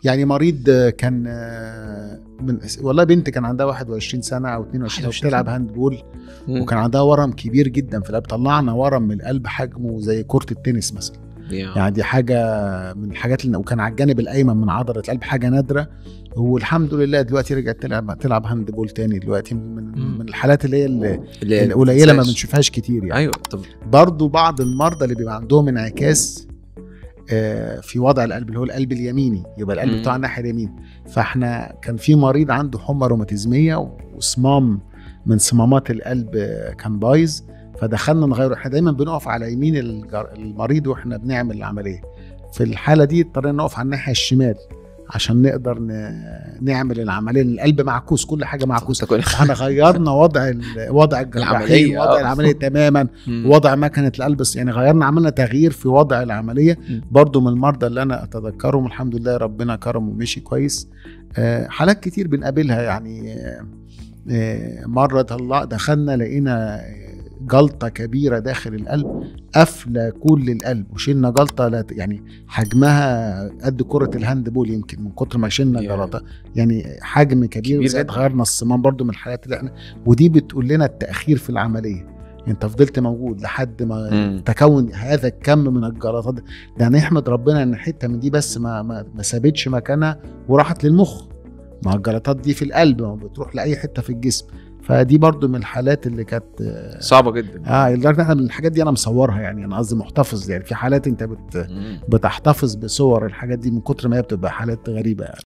يعني مريض آه، كان آه، من والله بنت كان عندها 21 سنه او 22 21 بتلعب سنة. هاند بول مم. وكان عندها ورم كبير جدا في القلب طلعنا ورم من القلب حجمه زي كره التنس مثلا يا. يعني دي حاجه من الحاجات اللي وكان على الجانب الايمن من عضله القلب حاجه نادره والحمد لله دلوقتي رجعت تلعب تلعب هاند بول تاني دلوقتي من, من, مم. من الحالات اللي هي اللي- اللي- القليله ما تنساش. بنشوفهاش كتير يعني ايوه طب برضو بعض المرضى اللي بيبقى عندهم انعكاس آه، في وضع القلب اللي هو القلب اليميني يبقى القلب مم. بتاع الناحيه اليمين فاحنا كان في مريض عنده حمى روماتيزميه وصمام من صمامات القلب آه، كان بايظ فدخلنا نغيره احنا دايما بنقف على يمين الجر- المريض واحنا بنعمل العمليه في الحاله دي اضطرينا نقف على الناحيه الشمال عشان نقدر ن- نعمل العمليه لأن القلب معكوس كل حاجه معكوسه تكون احنا غيرنا وضع ال- وضع الجراحين العملية، وضع آه. العمليه تماما مم. وضع مكنه القلب بس يعني غيرنا عملنا تغيير في وضع العمليه م. برضو من المرضى اللي انا اتذكرهم الحمد لله ربنا كرم ومشي كويس آه، حالات كتير بنقابلها يعني آه، آه، مره طلع دخلنا لقينا آه، جلطه كبيره داخل القلب قافله كل القلب وشلنا جلطه لا ت- يعني حجمها قد كره الهاند بول يمكن من كتر ما شلنا يا. جلطه يعني حجم كبير, كبير كبير جدا. غيرنا الصمام برضو من الحالات اللي احنا ودي بتقول لنا التاخير في العمليه انت فضلت موجود لحد ما مم. تكون هذا الكم من الجلطات ده نحمد ربنا ان حته من دي بس ما ما, ما سابتش مكانها وراحت للمخ ما الجلطات دي في القلب ما بتروح لاي حته في الجسم فدي برضو من الحالات اللي كانت صعبه جدا اه لدرجه احنا من الحاجات دي انا مصورها يعني انا قصدي محتفظ يعني في حالات انت بت مم. بتحتفظ بصور الحاجات دي من كتر ما هي بتبقى حالات غريبه يعني